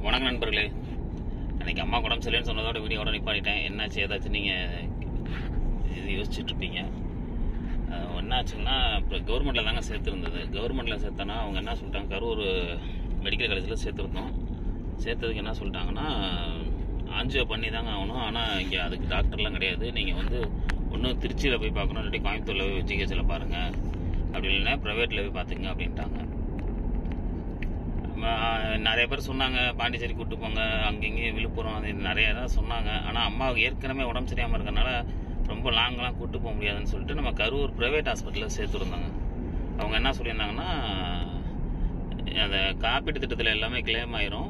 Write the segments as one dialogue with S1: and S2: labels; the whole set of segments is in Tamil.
S1: வணக்கம் நண்பர்களே அன்னைக்கு அம்மா உடம்பு சரியில்லைன்னு சொன்னதோட வீடியோட நிப்பாட்டிட்டேன் என்னாச்சு ஏதாச்சும் நீங்கள் இது யோசிச்சுட்டு இருப்பீங்க அஹ் என்னாச்சுன்னா இப்போ கவர்மெண்ட்டில் தாங்க சேர்த்துருந்தது கவர்மெண்ட்டில் சேர்த்தனா அவங்க என்ன சொல்லிட்டாங்க கரூர் மெடிக்கல் காலேஜில் சேர்த்துருந்தோம் சேர்த்ததுக்கு என்ன சொல்லிட்டாங்கன்னா ஆஞ்சியோ பண்ணி தாங்க ஆகணும் ஆனால் இங்கே அதுக்கு டாக்டர்லாம் கிடையாது நீங்கள் வந்து ஒன்று திருச்சியில் போய் பார்க்கணும் இல்லாட்டி கோயம்புத்தூரில் போய் ஜிஹெச்சில் பாருங்கள் அப்படி இல்லைன்னா ப்ரைவேட்டில் போய் பார்த்துங்க அப்படின்ட்டாங்க ம- நிறைய பேர் சொன்னாங்க பாண்டிச்சேரி கூட்டு போங்க அங்கங்கேயும் விழுப்புரம் அது இது நிறைய தான் சொன்னாங்க ஆனால் அம்மாவுக்கு ஏற்கனவே உடம்பு சரியாமல் இருக்கறனால ரொம்ப லாங்கெலாம் கூட்டு போக முடியாதுன்னு சொல்லிட்டு நம்ம கரூர் ப்ரைவேட் ஹாஸ்பிட்டலில் சேர்த்துருந்தாங்க அவங்க என்ன சொல்லியிருந்தாங்கன்னா அந்த காப்பீட்டு திட்டத்தில் எல்லாமே கிளைம் ஆயிரும்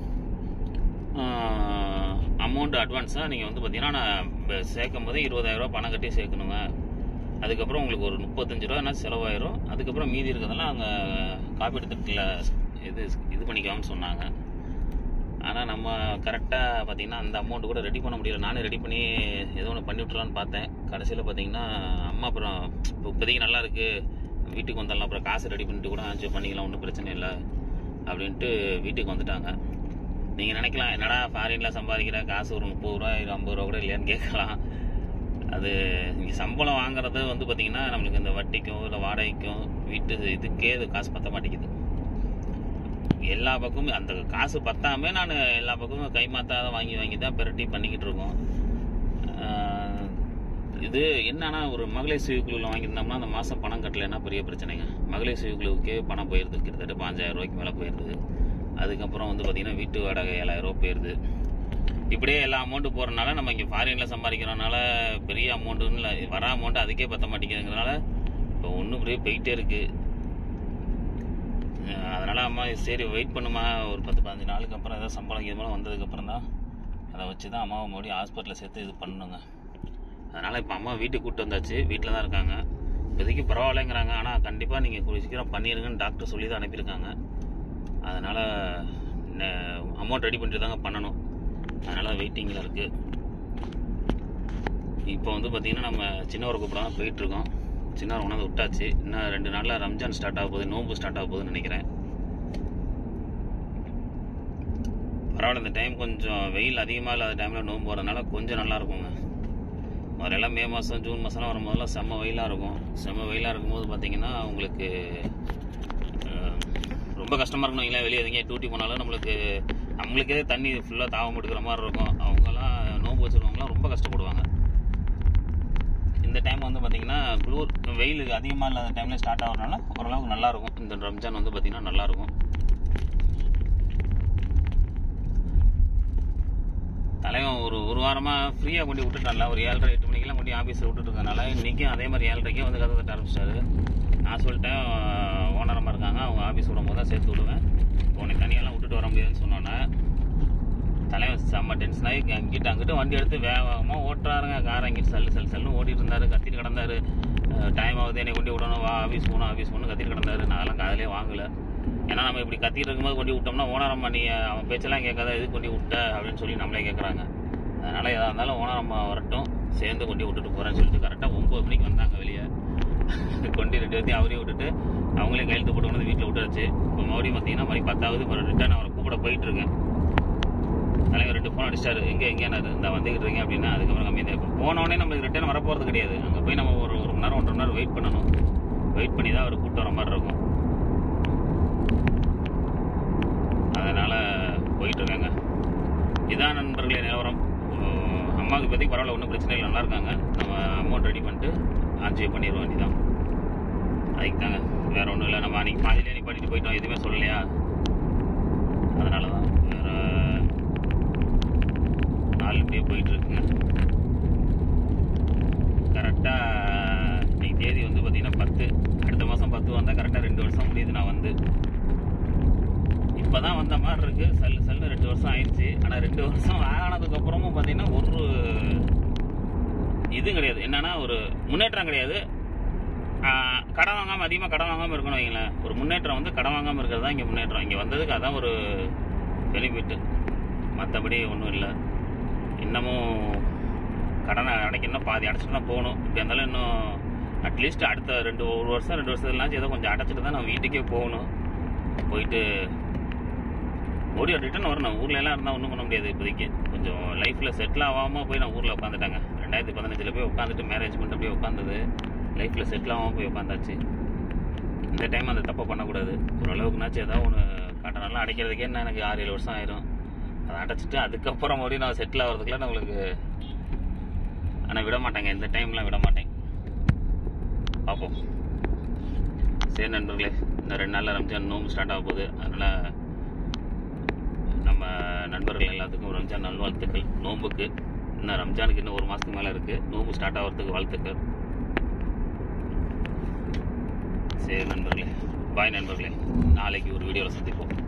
S1: அமௌண்ட் அட்வான்ஸாக நீங்கள் வந்து பார்த்தீங்கன்னா நான் இப்ப சேர்க்கும் போதே இருபதாயிரரூவா பணம் கட்டி சேர்க்கணுங்க அதுக்கப்புறம் உங்களுக்கு ஒரு முப்பத்தஞ்சு ரூபா என்ன செலவாயிரும் அதுக்கப்புறம் மீதி இருக்கிறதெல்லாம் அங்கே காப்பீட்டு திட்டத்தில் இது இது பண்ணிக்கலாம்னு சொன்னாங்க ஆனால் நம்ம கரெக்டாக பார்த்தீங்கன்னா அந்த அமௌண்ட் கூட ரெடி பண்ண முடியல நானே ரெடி பண்ணி ஏதோ ஒன்று பண்ணி விட்றலான்னு பார்த்தேன் கடைசியில் பார்த்தீங்கன்னா அம்மா அப்புறம் இப்போ இப்போதைக்கு நல்லா இருக்கு வீட்டுக்கு வந்தாலும் அப்புறம் காசு ரெடி பண்ணிட்டு கூட ஆச்சு பண்ணிக்கலாம் ஒன்றும் பிரச்சனை இல்லை அப்படின்ட்டு வீட்டுக்கு வந்துட்டாங்க நீங்கள் நினைக்கலாம் என்னடா ஃபாரினில் சம்பாதிக்கிற காசு ஒரு முப்பது ரூபா ஐம்பது ரூபா கூட இல்லையான்னு கேட்கலாம் அது இங்கே சம்பளம் வாங்குறது வந்து பார்த்தீங்கன்னா நம்மளுக்கு இந்த வட்டிக்கும் இல்லை வாடகைக்கும் வீட்டு இதுக்கே இது காசு பத்த மாட்டேங்குது எல்லா பக்கமும் அந்த காசு பத்தாம நான் எல்லா பக்கமும் கைமாத்தாத வாங்கி வாங்கி தான் பெரட்டி பண்ணிக்கிட்டு இருக்கோம் ஆஹ் இது என்னன்னா ஒரு மகளிர் சுயக்குழுவில் வாங்கியிருந்தோம்னா அந்த மாதம் பணம் கட்டலைன்னா பெரிய பிரச்சனைங்க மகளிர் சுயக்குழுவுக்கே பணம் போயிடுது கிட்டத்தட்ட பாஞ்சாயிரம் ரூபாய்க்கு மேலே போயிடுது அதுக்கப்புறம் வந்து பார்த்தீங்கன்னா வீட்டு வாடகை ஏழாயிரம் ரூபாய் போயிடுது இப்படியே எல்லா அமௌண்ட்டு போகிறனால நம்ம இங்கே ஃபாரினில் சம்பாதிக்கிறனால பெரிய அமௌண்ட்டுன்னு இல்லை வர அமௌண்ட் அதுக்கே பத்த மாட்டேங்குதுங்கிறனால இப்போ ஒன்றும் இப்படியே போயிட்டே இருக்குது அஹ் அதனால அம்மா சரி வெயிட் பண்ணுமா ஒரு பத்து பதினஞ்சு நாளுக்கு அப்புறம் ஏதாவது சம்பளம் இது மாதிரி வந்ததுக்கப்புறம் தான் அதை வச்சு தான் அம்மாவை மறுபடியும் ஹாஸ்பிட்டலில் சேர்த்து இது பண்ணணுங்க அதனால் இப்போ அம்மா வீட்டுக்கு கூப்பிட்டு வந்தாச்சு வீட்டில் தான் இருக்காங்க இப்போதைக்கு பரவாயில்லைங்கிறாங்க ஆனால் கண்டிப்பாக நீங்கள் கூடிய சீக்கிரம் பண்ணிடுங்கன்னு டாக்டர் சொல்லி தான் அனுப்பியிருக்காங்க அதனால் அமௌண்ட் ரெடி பண்ணிட்டு தாங்க பண்ணணும் அதனால் வெயிட்டிங்கில் இருக்குது இப்போ வந்து பார்த்திங்கன்னா நம்ம சின்னவரை கூப்பிட தான் போயிட்டுருக்கோம் சின்னவர் கொண்டாந்து விட்டாச்சு இன்னும் ரெண்டு நாளில் ரம்ஜான் ஸ்டார்ட் ஆக போகுது நோன்பு ஸ்டார்ட் ஆக போகுதுன்னு நினைக்கிறேன் பரவாயில்ல இந்த டைம் கொஞ்சம் வெயில் அதிகமாக இல்லாத டைமில் நோன்பு வரதுனால கொஞ்சம் நல்லா இருக்குங்க முதல்ல மே மாதம் ஜூன் மாதம்லாம் வரும்போதெல்லாம் செம்ம வெயிலாக இருக்கும் செம்ம வெயிலாக இருக்கும்போது பார்த்தீங்கன்னா உங்களுக்கு அஹ், ரொம்ப கஷ்டமாக இருக்கணும் இல்லை வெளியே எதுங்க டூட்டி போனாலும் நம்மளுக்கு நம்மளுக்கே தண்ணி ஃபுல்லாக தாவம் எடுக்கிற மாதிரி இருக்கும் அவங்கெல்லாம் நோன்பு வச்சுருக்கவங்களாம் ரொம்ப கஷ்டப்படுவாங்க இந்த டைம் வந்து பார்த்தீங்கன்னா குளிர் வெயில் அதிகமாக இல்லாத டைமில் ஸ்டார்ட் ஆகிறதுனால ஓரளவுக்கு நல்லா இருக்கும் இந்த ரம்ஜான் வந்து பார்த்தீங்கன்னா நல்லா இருக்கும் தலைவன் ஒரு ஒரு வாரமாக ஃப்ரீயாக கொண்டு விட்டுட்டான்ல ஒரு ஏழரை எட்டு மணிக்கெல்லாம் கொண்டு ஆஃபீஸில் விட்டுட்டு இருக்கனால இன்றைக்கும் அதே மாதிரி ஏழரைக்கே வந்து கதை தட்ட ஆரம்பிச்சிட்டாரு நான் சொல்லிட்டேன் ஓனரமாக இருக்காங்க அவங்க ஆஃபீஸ் விடும்போது தான் சேர்த்து விடுவேன் உன்னை தனியாலாம் விட்டுட்டு வர முடியாதுன்னு சொன்னோன்னே தலைவன் செம்ம டென்ஷன் ஆகி அங்கிட்டு அங்கிட்டு வண்டி எடுத்து வேகமாக ஓட்டுறாருங்க கார் அங்கிட்டு சல்லு சல்லு சல்லுன்னு ஓட்டிட்டு இருந்தாரு கத்திட்டு கிடந்தாரு டைம் ஆகுது என்னை கொண்டு விடணும் வா ஆஃபீஸ் போகணும் ஆஃபீஸ் போகணும் கத்திட்டு கிடந்தாரு நான் அதெல்லாம் காதலே வாங்கல ஏன்னா நம்ம இப்படி கத்திட்டு இருக்கும்போது கொண்டு விட்டோம்னா ஓனரம்மா நீ அவன் பேச்செல்லாம் கேட்காத எது கொண்டு விட்ட அப்படின்னு சொல்லி நம்மளே கேட்குறாங்க அதனால் எதாக இருந்தாலும் ஓனரம்மா வரட்டும் சேர்ந்து கொண்டு விட்டுட்டு போகிறேன்னு சொல்லிட்டு கரெக்டாக ஒம்பது மணிக்கு வந்தாங்க வெளியே கொண்டு ரெண்டு பேர்த்தையும் அவரையும் விட்டுட்டு அவங்களே கையெழுத்து போட்டு கொண்டு வந்து வீட்டில் விட்டுருச்சு இப்போ மறுபடியும் பார்த்தீங்கன்னா மணி பத்தாவது இப்போ ரிட்டர்ன் அவரை கூப்பிட போயிட்டு இருக்கேன் தலைவர் ரெண்டு ஃபோன் அடிச்சிட்டாரு எங்கே எங்கேனாரு இந்த வந்துகிட்டு இருக்கீங்க அப்படின்னா அதுக்கப்புறம் கம்மி தான் இப்போ போனோடனே நம்மளுக்கு ரிட்டர்ன் வரப்போகிறது கிடையாது அங்கே போய் நம்ம ஒரு ஒரு மணி நேரம் ஒன்றரை மணி நேரம் வெயிட் பண்ணணும் வெயிட் பண்ணி தான் அவர் கூப்பிட்டு வர மாதிரி இருக்கும் அதனால் போயிட்டு இருக்காங்க இதான் நண்பர்களே நிலவரம் உம், அம்மாவுக்கு இப்போதைக்கு பரவாயில்ல ஒன்றும் பிரச்சனை இல்லை நல்லா இருக்காங்க நம்ம அமௌண்ட் ரெடி பண்ணிட்டு ஆன்ஜியோ பண்ணிடுவோம் வேண்டியதான் அதுக்கு தாங்க வேற ஒன்றும் இல்லை நம்ம அன்றைக்கி பாதியிலே நீ பண்ணிட்டு போயிட்டோம் எதுவுமே சொல்லலையா அதனால தான் வேற நாள் இப்படியே போயிட்டு இருக்குங்க கரெக்டாக இன்னைக்கு தேதி வந்து பார்த்தீங்கன்னா பத்து அடுத்த மாதம் பத்து வந்தால் கரெக்டாக ரெண்டு வருஷம் முடியுது நான் வந்து இப்பதான் வந்த மாதிரி இருக்கு சல்லு சல்லு ரெண்டு வருஷம் ஆயிடுச்சு ஆனா ரெண்டு வருஷம் ஆனதுக்கு அப்புறமும் பாத்தீங்கன்னா ஒரு இது கிடையாது என்னன்னா ஒரு முன்னேற்றம் கிடையாது ஆஹ் கடன் வாங்காம அதிகமா கடன் வாங்காம இருக்கணும் வைங்களேன் ஒரு முன்னேற்றம் வந்து கடன் வாங்காம இருக்கிறது தான் இங்க முன்னேற்றம் இங்க வந்ததுக்கு அதான் ஒரு பெனிஃபிட் மற்றபடி ஒன்றும் இல்லை இன்னமும் கடனை அடைக்க இன்னும் பாதி அடைச்சிட்டு தான் போகணும் இப்படி இருந்தாலும் இன்னும் அட்லீஸ்ட் அடுத்த ரெண்டு ஒரு வருஷம் ரெண்டு வருஷத்துலாச்சும் ஏதோ கொஞ்சம் அடைச்சிட்டு தான் நான் வீட்டுக்கே போகணும் போயிட்டு மறுபடியும் ரிட்டர்ன் வரணும் ஊர்ல எல்லாம் இருந்தால் ஒன்றும் பண்ண முடியாது இப்போதைக்கு கொஞ்சம் லைஃப்பில் செட்டில் ஆகாமல் போய் நான் ஊரில் உட்காந்துட்டாங்க ரெண்டாயிரத்தி பதினஞ்சில் போய் உட்காந்துட்டு மேரேஜ் பண்ணிட்டு அப்படியே உட்காந்தது லைஃப்பில் செட்டில் ஆகாமல் போய் உட்காந்தாச்சு இந்த டைம் அந்த தப்பை பண்ணக்கூடாது ஓரளவுக்குனாச்சும் ஏதாவது ஒன்று காட்டனால அடைக்கிறதுக்கே என்ன எனக்கு ஆறு ஏழு வருஷம் ஆயிரும் அதை அடைச்சிட்டு அதுக்கப்புறம் மறுபடியும் நான் செட்டில் ஆகிறதுக்குலாம் நம்மளுக்கு ஆனால் விட மாட்டேங்க இந்த டைம்லாம் விட மாட்டேன் பார்ப்போம் சரி நண்பர்களே இந்த ரெண்டு நாளில் ரம்ஜான் நோம்பு ஸ்டார்ட் ஆக போகுது அதனால் நம்ம நண்பர்கள் எல்லாத்துக்கும் ரம்ஜான் நல்வாழ்த்துக்கள் நோம்புக்கு இன்னும் ரம்ஜானுக்கு இன்னும் ஒரு மாதத்துக்கு மேலே இருக்குது நோம்பு ஸ்டார்ட் ஆகிறதுக்கு வாழ்த்துக்கள் சரி நண்பர்களே பாய் நண்பர்களே நாளைக்கு ஒரு வீடியோவில் சந்திப்போம்